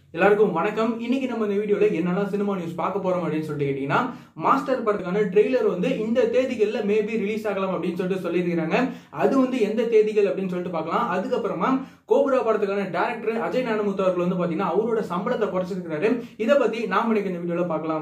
எல்லாருக்கும் வணக்கம் இன்னைக்கு நம்ம இந்த வீடியோல என்னெல்லாம் சினிமா நியூஸ் பார்க்க போறோம் அப்படின்னு சொல்லிட்டு கேட்டீங்கன்னா மாஸ்டர் படத்துக்கான ட்ரெய்லர் வந்து இந்த தேதிகள்ல மேபி ரிலீஸ் ஆகலாம் அப்படின்னு சொல்லிட்டு சொல்லியிருக்காங்க அது வந்து எந்த தேதிகள் அப்படின்னு சொல்லிட்டு பார்க்கலாம் அதுக்கப்புறமா கோபுரா படத்துக்கான டேரக்டர் அஜய் ஞானமுத்து அவர்கள் வந்து பாத்தீங்கன்னா அவரோட சம்பளத்தை குறைச்சிருக்கிறாரு இதை பத்தி நாம இன்னைக்கு இந்த வீடியோல பார்க்கலாம்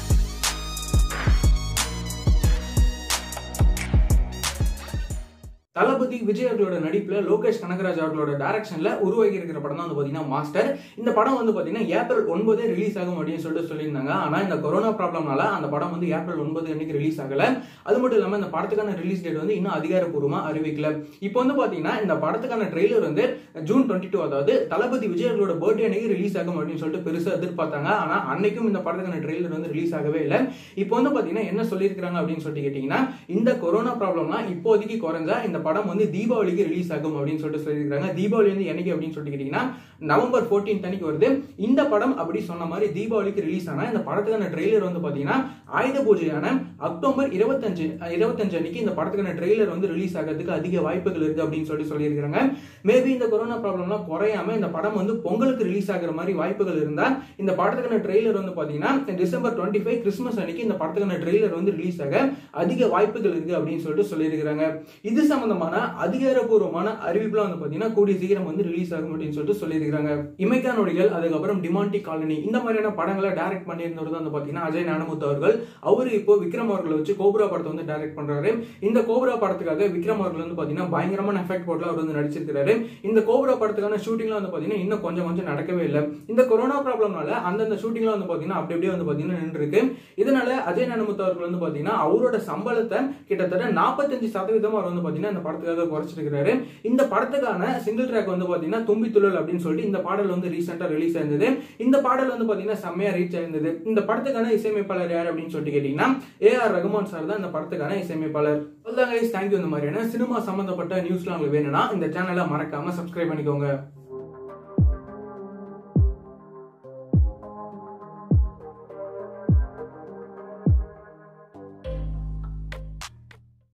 தளபதி விஜய் அவர்களோட நடிப்புல லோகேஷ் கனகராஜ் அவர்களோட டைரக்ஷன்ல உருவாகி இருக்கிற படம் தான் வந்து பாத்தீங்கன்னா மாஸ்டர் இந்த படம் வந்து பாத்தீங்கன்னா ஏப்ரல் ஒன்பதே ரிலீஸ் ஆகும் அப்படின்னு சொல்லிட்டு சொல்லியிருந்தாங்க ஆனா இந்த கொரோனா ப்ராப்ளம்னால அந்த படம் வந்து ஏப்ரல் ஒன்பது அன்னைக்கு ரிலீஸ் ஆகல அது மட்டும் இல்லாம இந்த படத்துக்கான ரிலீஸ் டேட் வந்து இன்னும் அதிகாரப்பூர்வமா அறிவிக்கல இப்போ வந்து பாத்தீங்கன்னா இந்த படத்துக்கான ட்ரெய்லர் வந்து ஜூன் டுவெண்ட்டி டூ அதாவது தளபதி விஜய் அவர்களோட பர்த்டே அன்னைக்கு ரிலீஸ் ஆகும் அப்படின்னு சொல்லிட்டு பெருசா எதிர்பார்த்தாங்க ஆனா அன்னைக்கும் இந்த படத்துக்கான ட்ரெய்லர் வந்து ரிலீஸ் ஆகவே இல்லை இப்போ வந்து பாத்தீங்கன்னா என்ன சொல்லியிருக்காங்க அப்படின்னு சொல்லிட்டு கேட்டீங்கன்னா இந்த கொரோனா ப்ராப்ளம்லாம் இப்போதைக்கு குறைஞ்சா இந்த படம் வந்து தீபாவளிக்கு ரிலீஸ் ஆகும் அப்படின்னு சொல்லிட்டு சொல்லியிருக்காங்க தீபாவளி வந்து என்னைக்கு அப்படின்னு சொல்லிட்டு கேட்டீங்கன்னா நவம்பர் ஃபோர்டீன் அன்னைக்கு வருது இந்த படம் அப்படி சொன்ன மாதிரி தீபாவளிக்கு ரிலீஸ் ஆனா இந்த படத்துக்கான ட்ரெய்லர் வந்து பாத்தீங்கன்னா ஆயுத பூஜையான அக்டோபர் இருபத்தஞ்சு இருபத்தஞ்சு அன்னைக்கு இந்த படத்துக்கான ட்ரெய்லர் வந்து ரிலீஸ் ஆகிறதுக்கு அதிக வாய்ப்புகள் இருக்கு அப்படின்னு சொல்லி சொல்லியிருக்காங்க மேபி இந்த கொரோனா ப்ராப்ளம்லாம் குறையாம இந்த படம் வந்து பொங்கலுக்கு ரிலீஸ் ஆகிற மாதிரி வாய்ப்புகள் இருந்தா இந்த படத்துக்கான ட்ரெய்லர் வந்து பாத்தீங்கன்னா டிசம்பர் டுவெண்ட்டி ஃபைவ் கிறிஸ்மஸ் அன்னைக்கு இந்த படத்துக்கான ட்ரெய்லர் வந்து ரிலீஸ் ஆக அதிக வாய்ப்புகள் இருக்கு அப்படின்னு சொல்லிட்டு சொல்லியிருக்காங்க இது சம்பந்தமான அதிகாரப்பூர்வமான அறிவிப்புலாம் வந்து பாத்தீங்கன்னா கூடிய சீக்கிரம் வந்து ரிலீஸ் ஆகும் அப்படின்னு சொல்லிட்டு சொல்லியிருக்காங்க இமைக்கா நொடிகள் அதுக்கப்புறம் டிமாண்டி காலனி இந்த மாதிரியான படங்களை டைரக்ட் பண்ணியிருந்தவர் தான் வந்து பாத்தீங்கன்னா அஜய் ஞானமுத்து அவர்கள் அவரு இப்போ விக்ரம் அவர்களை வச்சு கோபுரா படத்தை வந்து டைரக்ட் பண்றாரு இந்த கோபுரா படத்துக்காக விக்ரம் அவர்கள் வந்து பாத்தீங்கன்னா பயங்கரமான எஃபெக்ட் போட்டு அவர் வந்து நடிச்சிருக்காரு இந்த கோபுரா படத்துக்கான ஷூட்டிங்லாம் வந்து பாத்தீங்கன்னா இன்னும் கொஞ்சம் கொஞ்சம் நடக்கவே இல்லை இந்த கொரோனா ப்ராப்ளம்னால அந்தந்த ஷூட்டிங்லாம் வந்து பாத்தீங்கன்னா அப்படி அப்படியே வந்து பாத்தீங்கன்னா நின்று இருக்கு இதனால அஜய் ஞானமுத்து அவர்கள் வந்து பாத்தீங்கன்னா அவரோட சம்பளத்தை கிட்டத்தட்ட நாற்பத்தஞ்சு சதவீதம் அவர் வந்து பாத்தீங்கன்னா இந்த படத்துக்காக குறைச்சிருக்கிறாரு இந்த படத்துக்கான சிங்கிள் ட்ராக் வந்து பாத்தீங்கன்னா தும்பி துள்ளல் அப்படின்னு சொல்லிட்டு இந்த பாடல் வந்து ரீசெண்டா ரிலீஸ் ஆயிருந்தது இந்த பாடல் வந்து பாத்தீங்கன்னா செம்மையா ரீச் ஆயிருந்தது இந்த படத்துக்கான இசையமைப்பாளர் யார் அப்படின்னு சொல்லிட்டு கேட்டீங்கன்னா ஏ ஆர் ரகுமான் சார் தான் இந்த படத்துக்கான இசையமைப்பாளர் அவ்வளோதான் கைஸ் தேங்க்யூ இந்த மாதிரியான சினிமா சம்பந்தப்பட்ட நியூஸ்லாம் உங்களுக்கு வேணும்னா இந்த சேனலை மறக்காம சப்ஸ்கிரைப் பண்ணிக்கோங்க